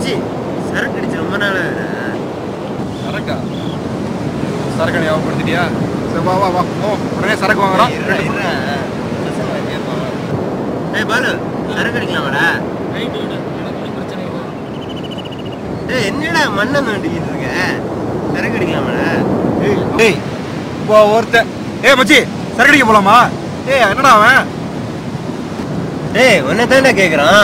மச்சி சரக்கு அடிச்சு ரொம்ப நாள் சரக்கா சரக்கு ஞாபகப்படுத்திட்டியா சரி வா வா வா ஓ உடனே சரக்கு வாங்குறோம் ரெண்டு ஏய் பாலு சரக்கு அடிக்கலாமாடா ஏய் என்னடா மண்ணை நோண்டிக்கிட்டு இருக்க சரக்கு அடிக்கலாமாடா ஏய் இப்போ ஒருத்தன் ஏய் மச்சி சரக்கு அடிக்க போலாமா ஏய் என்னடா அவன் டேய் உன்னை தானே கேட்குறான்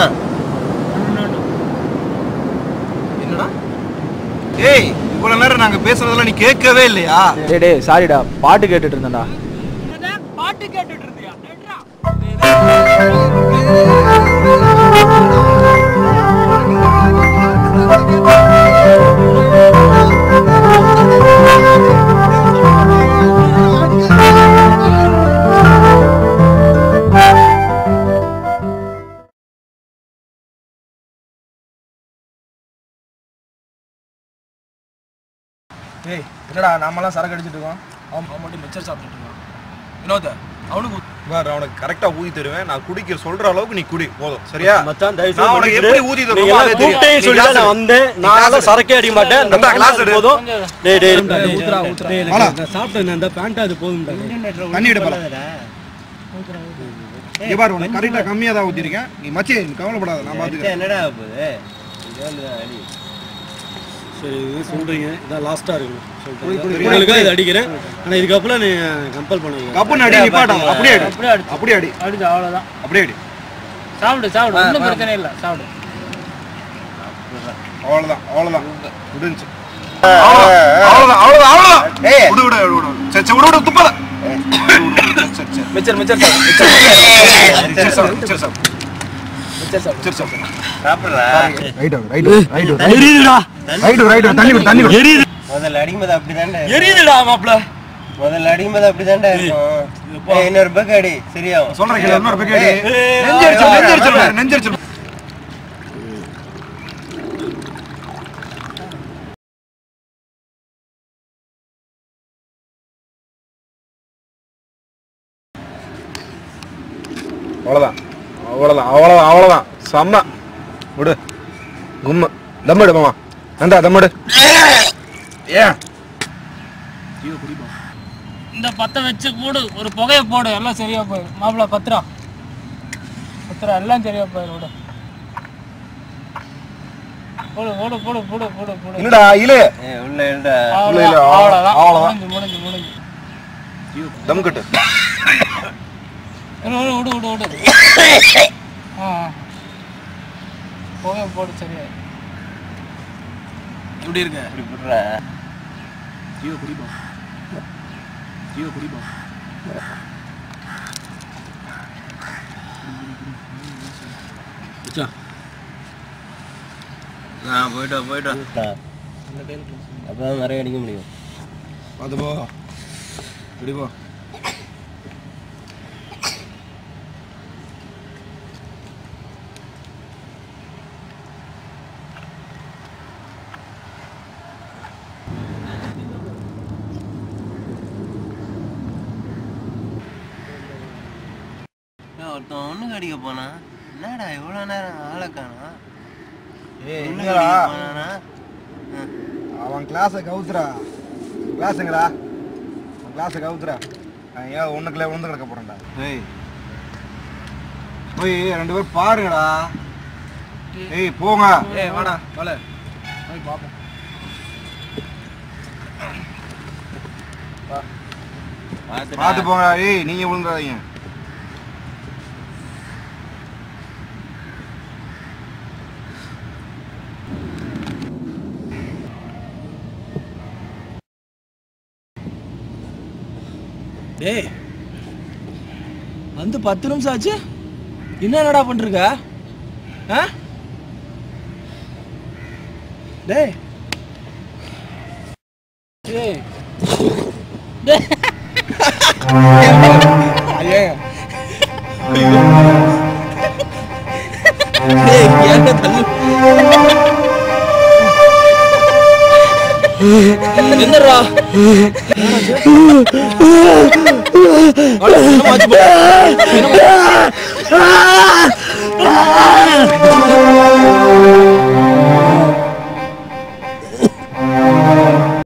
என்னடா ஏய் இவ்வளவு நேரம் நாங்க பேசுறதெல்லாம் நீ கேட்கவே இல்லையா டேய் டேய் சாரிடா பாட்டு கேட்டுட்டு இருந்தேன்டா பாட்டு கேட்டுட்டு இருந்தியா நட்ரா. ஏய் என்னடா நாமெல்லாம் சரக்கு அடிச்சிட்டு இருக்கோம் அவன் அவன் மட்டும் மிச்சர் சாப்பிட்டுட்டு இருக்கான் வினோத அவனுக்கு வேற அவனுக்கு கரெக்டா ஊதி தருவேன் நான் குடிக்க சொல்ற அளவுக்கு நீ குடி போதும் சரியா மச்சான் தயவு நான் உனக்கு எப்படி ஊதி நீங்க தரணுமோ எல்லாம் அதே தெரியும். கூப்பிட்டேன்னு நீ சொல்லி தான் glass நான் எடு. வந்தேன் நீ நான் glass எல்லாம் எடு. சரக்கே அடிக்க மாட்டேன் இந்த இந்தா glass எடு. போதும் டேய் டேய் ஊத்துறா ஊத்துறா தண்ணி எடு போலாம் இங்க பாரு உனக்கு கரெக்டா கம்மியா தான் ஊத்திருக்கேன் நீ மச்சி நீ கவலைப்படாத நான் பாத்துக்கிறேன் என்னடா போகுது இது வந்து அடி சரி இது சொல்றீங்க இதான் லாஸ்டா இருக்கும் குடி, குடி, குடி. உங்களுக்கு இது அடிக்கிறேன் ஆனா இதுக்கப்புறம் நீ கம்பல் பண்ணுவீங்க கப்புன்னு அடி நிப்பாட்டா அப்படியே அடி அப்படியே அடிச்சு. அப்படியே அடி அடிச்சு அவ்வளவுதான் அப்படியே அடி சாப்பிடு சாப்பிடு ஒன்றும் பிரச்சனை இல்லை சாப்பிடு அவ்வளவுதான் அவ்வளவுதான் முடிஞ்சு அவ்வளவுதான் அவ்வளவுதான் அவ்வளவுதான் ஏய். விடு விடு விடு விடு சரி சரி விடு விடு துப்பாத சரி சரி மிச்சர் மிச்சர் சார் சரி சார் சரி சார் மிச்சர் சார் சரி சார் சாப்பிட்றா ரைட் ரைட் ரைட் எரியுதுடா ரைட் ரைட் தண்ணி விடு தண்ணி விடு எரியுது முதல்ல அடிக்கும்போது அப்படிதான்டா இருக்கும். எரியுதுடா மாப்ள முதல்ல அடிக்கும்போது அப்படிதான்டா இருக்கும் ஏய், இன்னொரு பக்கம் அடி சரியாகும் சொல்றேன் கேளு இன்னொரு பக்கம் அடி ஏய், நெஞ்சரிச்சல் நெஞ்சரிச்சல் நெஞ்சரிச்சல் அவ்வளோதான் அவ்வளோதான் அவ்வளோதான் அவ்வளோதான் செம்ம விடு கும்மு தம் எடு மாமா நந்தா தம் எடு ஏன் இந்த பத்த வச்சு போடு ஒரு புகையை போடு எல்லாம் சரியா போயிடும் மாப்பிள்ள பத்திரா பத்திரா எல்லாம் சரியா போயிடும் விடு போடு போடு போடு போடு போடு போடு இல்லடா இலு ஏய், உள்ள இல்லடா இல்ல, இல்ல, அவ்வளவுதான் அவ்வளவுதான். முடிஞ்சு முடிஞ்சு முடிஞ்சு தம் கட்டு விடு விடு விடு விடு விடு ஆ ஆ. புகையை போடு சரியா எப்படி இருக்க இப்படி விட்றா ஜீவ குடிப்பா ஜீவ குடிப்பா மச்சான் ஆ போயிட்டா போயிட்டா அப்பதான் நிறைய அடிக்க முடியும் அது போ இப்படி போ ஏய், ஒருத்தன் ஒண்ணுக்கு அடிக்க போனா என்னடா இவ்வளவு நேரம் ஆளை காணோம் ஏய் ஒண்ணுக்கு எங்கடா அடிக்க போனானா அவன் கிளாஸை கவுத்துறா கிளாஸுங்கடா அவன் கிளாஸை கவுத்துறா அவன் ஏன் ஒண்ணுக்குள்ளே விழுந்து கிடக்க போறேன்டா ஏய் போய் ரெண்டு பேரும் பாருங்கடா ஏய் போங்க ஏய் வாடா வாழ போய் பாப்போம் பார்த்துடா. பார்த்து போங்க ஏய் நீங்க விழுந்துடாதீங்க டேய் வந்து பத்து நிமிஷம் ஆச்சு இன்னும் என்னடா பண்ணிருக்க ஆ டேய் டேய் ஐயே டேய் ஏன்டா தள்ளு என்னடா மாத்தி போ